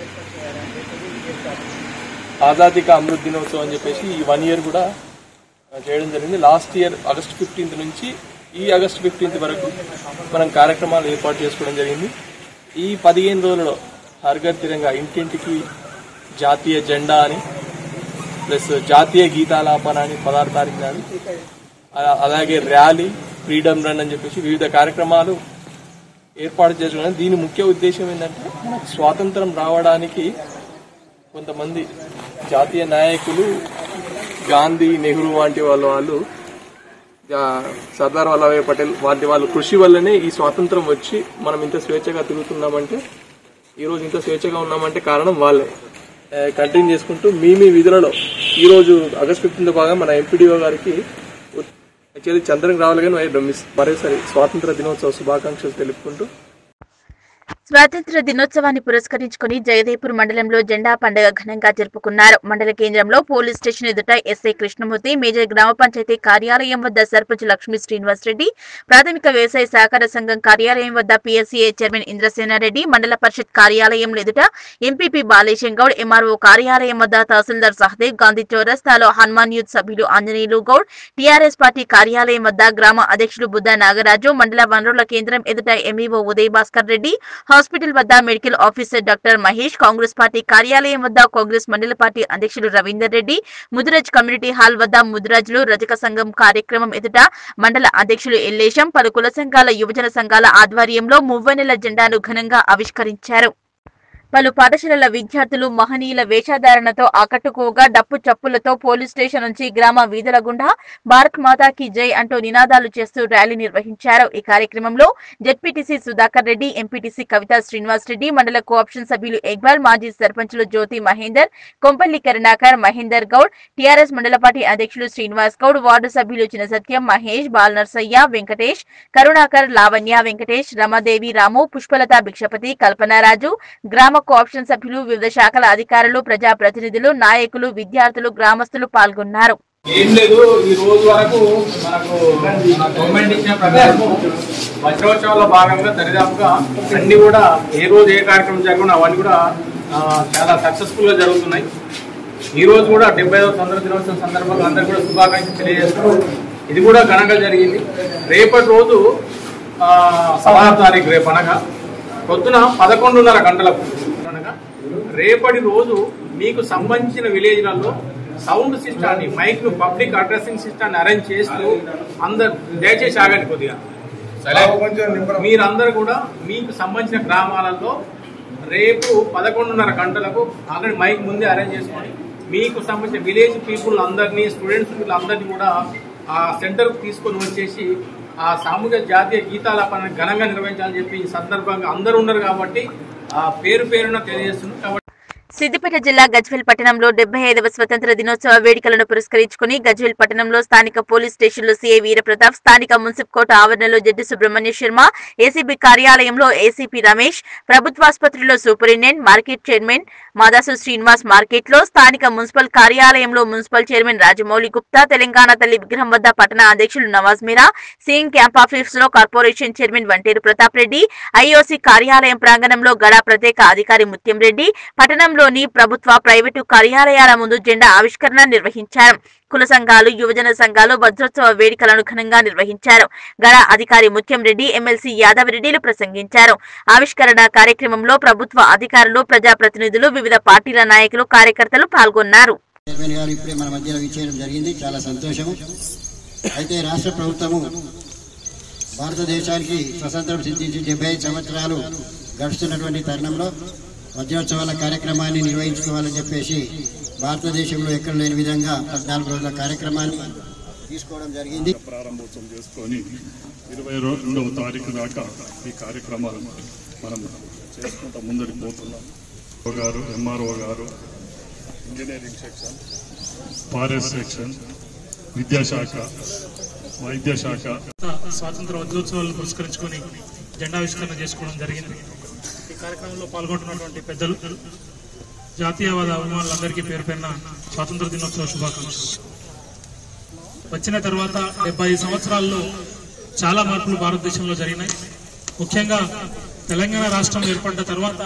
ఆజాదీ కా అమృత్ దినోత్సవం అని చెప్పేసి ఈ వన్ ఇయర్ కూడా చేయడం జరిగింది లాస్ట్ ఇయర్ ఆగస్ట్ ఫిఫ్టీన్త్ నుంచి ఈ ఆగస్ట్ ఫిఫ్టీన్త్ వరకు మనం కార్యక్రమాలు ఏర్పాటు చేసుకోవడం జరిగింది ఈ పదిహేను రోజులలో హర్ఘర్ తిరంగా ఇంటింటికి జాతీయ జెండా అని ప్లస్ జాతీయ గీతాలాపన అని పదహారు తారీఖు నాడు అలా- అలాగే ర్యాలీ ఫ్రీడమ్ రన్ అని చెప్పేసి వివిధ కార్యక్రమాలు ఏర్పాటు చేసుకున్నాం దీని ముఖ్య ఉద్దేశం ఏంటంటే మనకు స్వాతంత్రం రావడానికి కొంతమంది జాతీయ నాయకులు గాంధీ నెహ్రూ వంటి వాళ్ళ వాళ్ళు ఆ, సర్దార్ వల్లభాయ్ పటేల్ వంటి వాళ్ళ కృషి వల్లనే ఈ స్వాతంత్రం వచ్చి మనం ఇంత స్వేచ్ఛగా తిరుగుతున్నామంటే ఈ రోజు ఇంత స్వేచ్ఛగా ఉన్నామంటే కారణం వాళ్ళే కంటిన్యూ చేసుకుంటూ మీ మీ విధులలో ఈ రోజు ఆగస్ట్ ఫిఫ్టీన్త్ భాగంగా మన ఎంపీడీఓ గారికి యాక్చువల్లీ చంద్రం రావాలి కానీ మరి మిస్- మరోసారి స్వాతంత్ర దినోత్సవ శుభాకాంక్షలు తెలుపుకుంటూ స్వాతంత్ర దినోత్సవాన్ని పురస్కరించుకుని జగదేపూర్ మండలంలో జెండా పండుగ ఘనంగా జరుపుకున్నారు మండల కేంద్రంలో పోలీస్ స్టేషన్ ఎదుట ఎస్ఐ కృష్ణమూర్తి మేజర్ గ్రామ పంచాయతీ కార్యాలయం వద్ద సర్పంచ్ లక్ష్మీ శ్రీనివాస్ రెడ్డి ప్రాథమిక వ్యవసాయ సహకార సంఘం కార్యాలయం వద్ద పిఎస్సీఏ చైర్మన్ ఇంద్రసేనారెడ్డి మండల పరిషత్ కార్యాలయం ఎదుట ఎంపీపీ బాలేశం గౌడ్ ఎంఆర్ఓ కార్యాలయం వద్ద తహసీల్దార్ సహదేవ్ గాంధీ చౌరస్తాలో హనుమాన్ యూత్ సభ్యులు ఆంజనేయులు గౌడ్ టీఆర్ఎస్ పార్టీ కార్యాలయం వద్ద గ్రామ అధ్యక్షులు బుద్ధ నాగరాజు మండల వనరుల కేంద్రం ఎదుట ఎంఈఓ ఉదయ్ భాస్కర్ రెడ్డి హాస్పిటల్ వద్ద medical officer doctor Mahesh Congress party కార్యాలయం వద్ద కాంగ్రెస్ మండల పార్టీ అధ్యక్షులు రవీందర్ రెడ్డి ముదిరాజ్ కమ్యూనిటీ హాల్ వద్ద ముదిరాజులు రజక సంఘం కార్యక్రమం ఎదుట మండల అధ్యక్షులు ఎల్లేశం పలు కుల సంఘాల యువజన సంఘాల ఆధ్వర్యంలో మువ్వనెల జెండాను ఘనంగా ఆవిష్కరించారు పలు పాఠశాలల విద్యార్థులు మహనీయుల వేషధారణతో ఆకట్టుకోగా డప్పు చప్పులతో పోలీస్ స్టేషన్ నుంచి గ్రామ వీధుల గుండా భారత్ మాతాకి జై అంటూ నినాదాలు చేస్తూ ర్యాలీ నిర్వహించారు ఈ కార్యక్రమంలో జెడ్పీటీసీ సుధాకర్ రెడ్డి ఎంపీటీసీ కవిత శ్రీనివాస్ రెడ్డి మండల కోఆప్షన్ సభ్యులు ఇక్బాల్ మాజీ సర్పంచులు జ్యోతి మహేందర్ కొంపల్లి కరుణాకర్ మహేందర్ గౌడ్ టీఆర్ఎస్ మండల పార్టీ అధ్యక్షులు శ్రీనివాస్ గౌడ్ వార్డు సభ్యులు చిన్న సత్యం మహేష్ బాలనర్సయ్య వెంకటేష్ కరుణాకర్ లావణ్య వెంకటేష్ రమాదేవి రాము పుష్పలత భిక్షపతి కల్పనారాజు గ్రామ కోఆప్షన్ సభ్యులు వివిధ శాఖల అధికారులు ప్రజాప్రతినిధులు నాయకులు విద్యార్థులు గ్రామస్తులు పాల్గొన్నారు ఏం లేదు ఈ రోజు వరకు మనకు మన గవర్నమెంట్ ఇచ్చిన ప్రకారం వజ్రోత్సవాల్లో భాగంగా దరిదాపుగా అన్ని కూడా ఏ రోజు ఏ కార్యక్రమం జరుగుతున్నా అవన్నీ కూడా ఆ, చాలా సక్సెస్ఫుల్ గా జరుగుతున్నాయి ఈ రోజు కూడా డెబ్బై ఐదవ స్వతంత్ర దినోత్సవం సందర్భంగా అందరూ కూడా శుభాకాంక్షలు తెలియజేస్తూ ఇది కూడా ఘనంగా జరిగింది రేపటి రోజు ఆ, పదహారు తారీఖు రేపు అనగా పొద్దున పదకొండున్నర గంటలకు అనగా రేపటి రోజు మీకు సంబంధించిన విలేజ్లలో సౌండ్ సిస్టాన్ని మైక్ ను పబ్లిక్ అడ్రసింగ్ సిస్టాన్ని అరేంజ్ చేస్తూ అందరు దయచేసి ఆగండి కొద్దిగా మీరందరూ కూడా మీకు సంబంధించిన గ్రామాలలో రేపు పదకొండున్నర గంటలకు ఆల్రెడీ మైక్ ముందే అరేంజ్ చేసుకొని మీకు సంబంధించిన విలేజ్ పీపుల్ అందరినీ స్టూడెంట్స్ అందరినీ కూడా ఆ సెంటర్ తీసుకొని వచ్చేసి ఆ సామూహిక జాతీయ గీతాలాపన ఘనంగా నిర్వహించాలని చెప్పి ఈ సందర్భంగా అందరూ ఉన్నారు కాబట్టి ఆ పేరు పేరున తెలియజేస్తున్నారు కాబట్టి సిద్దిపేట జిల్లా గజ్వేల్ పట్టణంలో డెబ్బై ఐదవ స్వతంత్ర దినోత్సవ వేడుకలను పురస్కరించుకుని గజ్వేల్ పట్టణంలో స్థానిక పోలీస్ స్టేషన్లో సీఐ వీరప్రతాప్ స్థానిక మున్సిప్ కోర్టు ఆవరణలో జడ్జి సుబ్రహ్మణ్య శర్మ ఏసీబీ కార్యాలయంలో ఏసీపీ రమేష్ ప్రభుత్వాసుపత్రిలో superintendent market chairman Madasu Srinivas market లో స్థానిక మున్సిపల్ కార్యాలయంలో మున్సిపల్ చైర్మన్ రాజమౌళి గుప్తా తెలంగాణ తల్లి విగ్రహం వద్ద పట్టణ అధ్యక్షులు Nawaz Meera CM camp office లో corporation chairman Vanteru Prathap Reddy IOC కార్యాలయం ప్రాంగణంలో గడా ప్రత్యేక అధికారి ముత్యం రెడ్డి పట్టణంలోని ప్రభుత్వ ప్రైవేటు కార్యాలయాల ముందు జెండా ఆవిష్కరణ నిర్వహించారు కుల సంఘాలు యువజన సంఘాలు వజ్రోత్సవ వేడుకలను ఘనంగా నిర్వహించారు గడ అధికారి ముత్యం రెడ్డి ఎమ్మెల్సీ యాదవ్ రెడ్డిలు ప్రసంగించారు ఆవిష్కరణ కార్యక్రమంలో ప్రభుత్వ అధికారులు ప్రజాప్రతినిధులు వివిధ పార్టీల నాయకులు కార్యకర్తలు పాల్గొన్నారు చైర్మన్ గారు ఇప్పుడే మన మధ్యలో విచ్చేయడం జరిగింది చాలా సంతోషము అయితే రాష్ట్ర ప్రభుత్వము భారతదేశానికి స్వతంత్రం సిద్ధించి డెబ్బై ఐదు సంవత్సరాలు గడుస్తున్నటువంటి తరుణంలో వజ్రోత్సవాల కార్యక్రమాన్ని నిర్వహించుకోవాలని చెప్పేసి భారతదేశంలో ఎక్కడ లేని విధంగా పద్నాలుగు రోజుల కార్యక్రమాన్ని తీసుకోవడం జరిగింది ప్రారంభోత్సవం చేసుకొని ఇరవై రెండవ తారీఖు దాకా ఈ కార్యక్రమాలు మనం చేసుకుంటూ ముందరికి పోతున్నాం ఓ గారు ఎంఆర్ఓ గారు ఇంజనీరింగ్ సెక్షన్ ఫారెస్ట్ సెక్షన్ విద్యాశాఖ వైద్య శాఖ స్వాతంత్ర వజ్రోత్సవాలను పురస్కరించుకొని జెండావిష్కరణ చేసుకోవడం జరిగింది ఈ కార్యక్రమంలో పాల్గొంటున్నటువంటి పెద్దలు జాతీయవాద అభిమానులందరికీ పేరు పైన స్వాతంత్ర దినోత్సవ శుభాకాంక్షలు వచ్చిన తర్వాత డెబ్బై సంవత్సరాల్లో చాలా మార్పులు భారతదేశంలో జరిగినాయి ముఖ్యంగా తెలంగాణ రాష్ట్రం ఏర్పడ్డ తర్వాత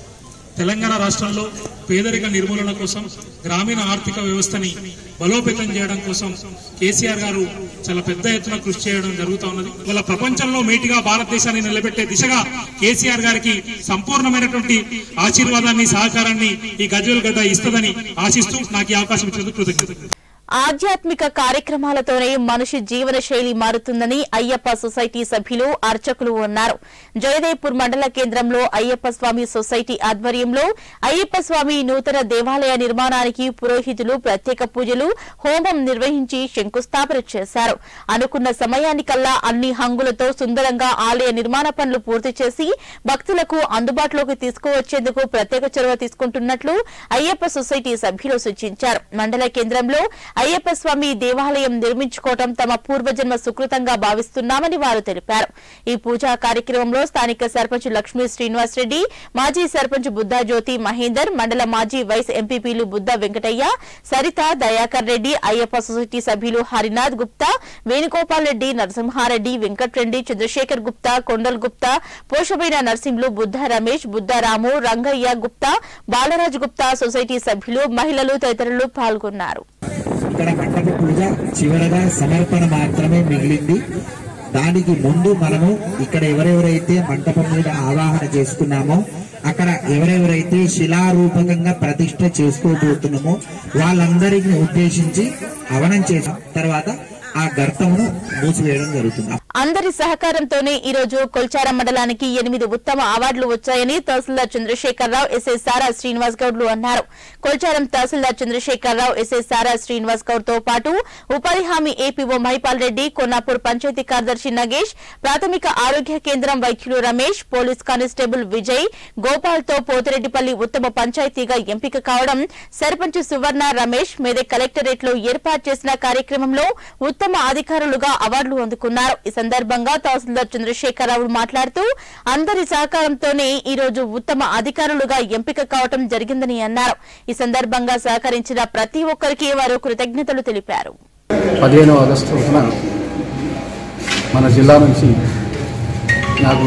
తెలంగాణ రాష్ట్రంలో పేదరిక నిర్మూలన కోసం గ్రామీణ ఆర్థిక వ్యవస్థని బలోపేతం చేయడం కోసం కేసీఆర్ గారు చాలా పెద్ద ఎత్తున కృషి చేయడం జరుగుతూ ఉన్నది ఇవాళ ప్రపంచంలో మేటిగా భారతదేశాన్ని నిలబెట్టే దిశగా కేసీఆర్ గారికి సంపూర్ణమైనటువంటి ఆశీర్వాదాన్ని సహకారాన్ని ఈ గజ్వల్ గడ్డ ఇస్తుందని ఆశిస్తూ నాకు ఈ అవకాశం ఇచ్చినందుకు కృతజ్ఞతలు ఆధ్యాత్మిక కార్యక్రమాలతోనే మనిషి జీవన శైలి మారుతుందని అయ్యప్ప సొసైటీ సభ్యులు అర్చకులు అన్నారు జయదేవ్పూర్ మండల కేంద్రంలో అయ్యప్ప స్వామి సొసైటీ ఆధ్వర్యంలో అయ్యప్ప స్వామి నూతన దేవాలయ నిర్మాణానికి పురోహితులు ప్రత్యేక పూజలు హోమం నిర్వహించి శంకుస్థాపన చేశారు అనుకున్న సమయానికల్లా అన్ని హంగులతో సుందరంగా ఆలయ నిర్మాణ పనులు పూర్తి చేసి భక్తులకు అందుబాటులోకి తీసుకువచ్చేందుకు ప్రత్యేక చొరవ తీసుకుంటున్నట్లు అయ్యప్ప సొసైటీ సభ్యులు సూచించారు మండల కేంద్రంలో అయ్యప్ప స్వామి దేవాలయం నిర్మించుకోవడం తమ పూర్వజన్మ సుకృతంగా భావిస్తున్నామని వారు తెలిపారు ఈ పూజా కార్యక్రమంలో స్థానిక సర్పంచ్ లక్ష్మీ శ్రీనివాస్ రెడ్డి మాజీ సర్పంచ్ బుద్దా జ్యోతి మహేందర్ మండల మాజీ వైస్ ఎంపీపీలు బుద్దా వెంకటయ్య సరిత దయాకర్ రెడ్డి అయ్యప్ప సొసైటీ సభ్యులు హరినాథ్ గుప్తా వేణుగోపాల్ రెడ్డి నరసింహారెడ్డి వెంకట్రెడ్డి చంద్రశేఖర్ గుప్తా కొండల్ గుప్తా పోషమైన నర్సింహులు బుద్ధ రమేష్ బుద్ధారాము రంగయ్య గుప్తా బాలరాజ్ గుప్తా సొసైటీ సభ్యులు మహిళలు తదితరులు పాల్గొన్నారు ఇక్కడ మండప పూజ చివరగా సమర్పణ మాత్రమే మిగిలింది దానికి ముందు మనము ఇక్కడ ఎవరెవరైతే మంటపం మీద ఆవాహన చేసుకున్నామో అక్కడ ఎవరెవరైతే శిలారూపకంగా ప్రతిష్ట చేసుకోబోతున్నామో వాళ్ళందరిని ఉద్దేశించి హవనం చేసిన తర్వాత ఆ గర్తమును మూసివేయడం జరుగుతుంది అందరి సహకారంతోనే ఈ రోజు కొల్చారం మండలానికి ఎనిమిది ఉత్తమ అవార్డులు వచ్చాయని తహసీల్దార్ చంద్రశేఖరరావు ఎస్ఐ సారా శ్రీనివాస్ గౌడ్లు అన్నారు కొల్చారం తహసీల్దార్ చంద్రశేఖరరావు ఎస్ఐ సారా శ్రీనివాస్ గౌడ్ తో పాటు ఉపాధి హామీ ఏపీఓ మహిపాల్ రెడ్డి కొన్నాపూర్ పంచాయతీ కార్యదర్శి నగేష్ ప్రాథమిక ఆరోగ్య కేంద్రం వైద్యులు రమేష్ పోలీస్ కానిస్టేబుల్ విజయ్ గోపాల్ తో పోతిరెడ్డిపల్లి ఉత్తమ పంచాయతీగా ఎంపిక కావడం సర్పంచ్ సువర్ణ రమేష్ మెదక్ కలెక్టరేట్ లో ఏర్పాటు చేసిన కార్యక్రమంలో ఉత్తమ అధికారులుగా అవార్డులు అందుకున్నారు ఈ సందర్భంగా తహసీల్దార్ చంద్రశేఖరరావు మాట్లాడుతూ అందరి సహకారంతోనే ఈ రోజు ఉత్తమ అధికారులుగా ఎంపిక కావడం జరిగిందని అన్నారు ఈ సందర్భంగా సహకరించిన ప్రతి ఒక్కరికి వారు కృతజ్ఞతలు తెలిపారు పదిహేనవ ఆగస్టు రోజున మన జిల్లా నుంచి నాకు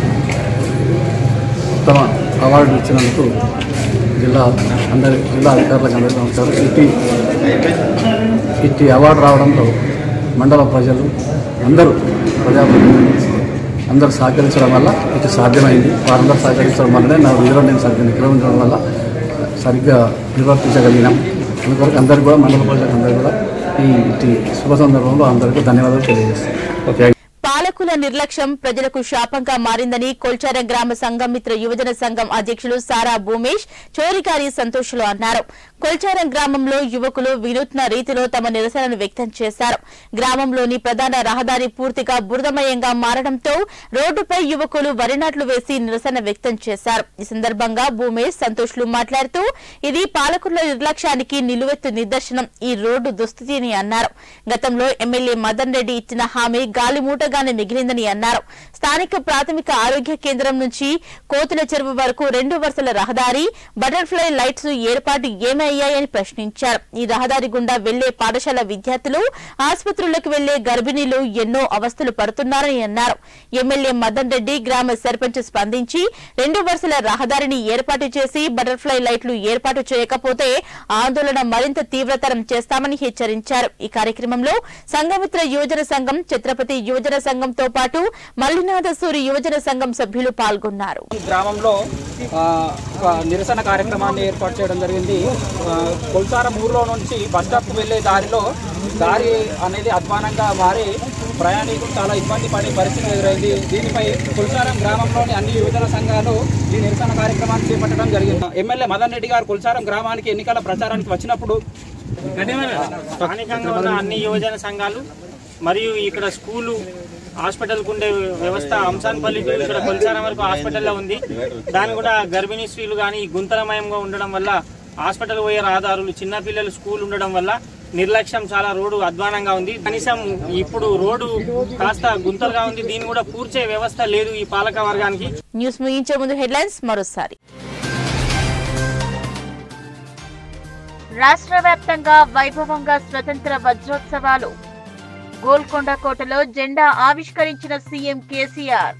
ఉత్తమ అవార్డు ఇచ్చినందుకు జిల్లా అందరి జిల్లా అధికారులకు అందరికీ నమస్కారం ఇట్టి ఇట్టి అవార్డు రావడంలో మండల ప్రజలు అందరూ ప్రజాప్రతినిధులు అందరూ సహకరించడం వల్ల ఇటు సాధ్యమైంది వారందరూ సహకరించడం వల్లనే నా విధులు నేను సరిగ్గా నిర్వహించడం వల్ల సరిగ్గా నిర్వర్తించగలిగినాం అందుకొరకు అందరికీ కూడా మండల ప్రజలకు అందరికీ కూడా ఈ ఇటు శుభ సందర్భంలో అందరికీ ధన్యవాదాలు తెలియజేస్తాను ఓకే పాలకుల నిర్లక్ష్యం ప్రజలకు శాపంగా మారిందని కొల్చారం గ్రామ సంఘం మిత్ర యువజన సంఘం అధ్యక్షులు సారా భూమేష్ చోరికారి సంతోషులు అన్నారు కొల్చారం గ్రామంలో యువకులు వినూత్న రీతిలో తమ నిరసనను వ్యక్తం చేశారు గ్రామంలోని ప్రధాన రహదారి పూర్తిగా బురదమయంగా మారడంతో రోడ్డుపై యువకులు వరి నాట్లు వేసి నిరసన వ్యక్తం చేశారు ఈ సందర్భంగా భూమేష్ సంతోష్లు మాట్లాడుతూ ఇది పాలకుల నిర్లక్ష్యానికి నిలువెత్తు నిదర్శనం ఈ రోడ్డు దుస్థితి అని అన్నారు గతంలో ఎమ్మెల్యే మదన్ రెడ్డి ఇచ్చిన హామీ గాలిమూటగానే మిగిలిందని అన్నారు స్థానిక ప్రాథమిక ఆరోగ్య కేంద్రం నుంచి కోతుల చెరువు వరకు రెండు వరుసల రహదారి బటర్ఫ్లై లైట్స్ ఏర్పాటు ఏమయ్యాయని ప్రశ్నించారు ఈ రహదారి గుండా వెళ్లే పాఠశాల విద్యార్థులు ఆసుపత్రులకు వెళ్లే గర్భిణీలు ఎన్నో అవస్థలు పడుతున్నారని అన్నారు ఎమ్మెల్యే మదన్ రెడ్డి గ్రామ సర్పంచ్ స్పందించి రెండు వరుసల రహదారిని ఏర్పాటు చేసి బటర్ఫ్లై లైట్లు ఏర్పాటు చేయకపోతే ఆందోళన మరింత తీవ్రతరం చేస్తామని హెచ్చరించారు ఈ కార్యక్రమంలో సంఘమిత్ర యువజన సంఘం ఛత్రపతి యువజన సంఘంతో పాటు మల్లినాథ సూరి యువజన సంఘం సభ్యులు పాల్గొన్నారు గ్రామంలో ఆ, ఒక నిరసన కార్యక్రమాన్ని ఏర్పాటు చేయడం జరిగింది ఆ, కొల్సారం ఊర్లో నుంచి బస్ స్టాప్కి వెళ్ళే దారిలో దారి అనేది అధ్వానంగా మారి ప్రయాణికులు చాలా ఇబ్బంది పడే పరిస్థితి ఎదురైంది దీనిపై కుల్సారం గ్రామంలోని అన్ని యువజన సంఘాలు ఈ నిరసన కార్యక్రమాన్ని చేపట్టడం జరిగింది ఎమ్మెల్యే మదన్ రెడ్డి గారు కుల్సారం గ్రామానికి ఎన్నికల ప్రచారానికి వచ్చినప్పుడు స్థానికంగా ఉన్న అన్ని యువజన సంఘాలు మరియు ఇక్కడ స్కూలు హాస్పిటల్కు ఉండే వ్యవస్థ అంశాన్పల్లి టు ఇక్కడ కొలిచారం వరకు హాస్పిటల్లో ఉంది దాని కూడా గర్భిణీ స్త్రీలు కానీ గుంతలమయంగా ఉండడం వల్ల హాస్పిటల్ పోయే రహదారులు చిన్నపిల్లలు స్కూల్ ఉండడం వల్ల నిర్లక్ష్యం చాలా రోడ్డు అధ్వానంగా ఉంది కనీసం ఇప్పుడు రోడ్డు కాస్త గుంతలుగా ఉంది దీన్ని కూడా పూర్చే వ్యవస్థ లేదు ఈ పాలక వర్గానికి న్యూస్ ముగించే ముందు హెడ్లైన్స్ మరోసారి రాష్ట్ర వ్యాప్తంగా వైభవంగా స్వతంత్ర వజ్రోత్సవాలు గోల్కొండ కోటలో జెండా ఆవిష్కరించిన సీఎం కేసీఆర్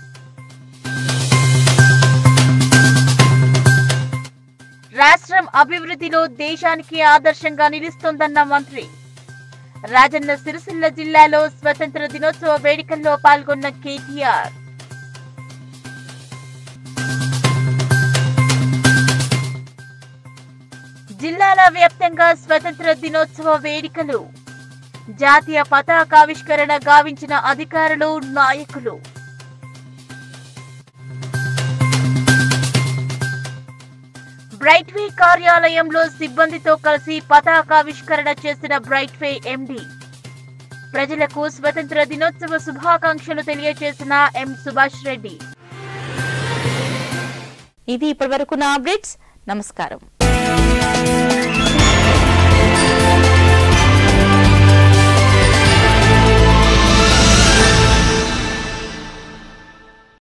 రాష్ట్రం అభివృద్ధిలో దేశానికి ఆదర్శంగా నిలుస్తోందన్న మంత్రి రాజన్న సిరిసిల్ల జిల్లాలో స్వతంత్ర దినోత్సవ వేడుకల్లో పాల్గొన్న కేటీఆర్ జిల్లాల వ్యాప్తంగా స్వతంత్ర దినోత్సవ వేడుకలు జాతీయ పతాకావిష్కరణ గావించిన అధికారులు నాయకులు బ్రైట్వే కార్యాలయంలో సిబ్బందితో కలిసి పతాకావిష్కరణ చేసిన బ్రైట్వే ఎండి ప్రజలకు స్వతంత్ర దినోత్సవ శుభాకాంక్షలు తెలియజేసిన ఎం సుభాష్ రెడ్డి ఇది ఇప్పటివరకు నా అప్డేట్స్ నమస్కారం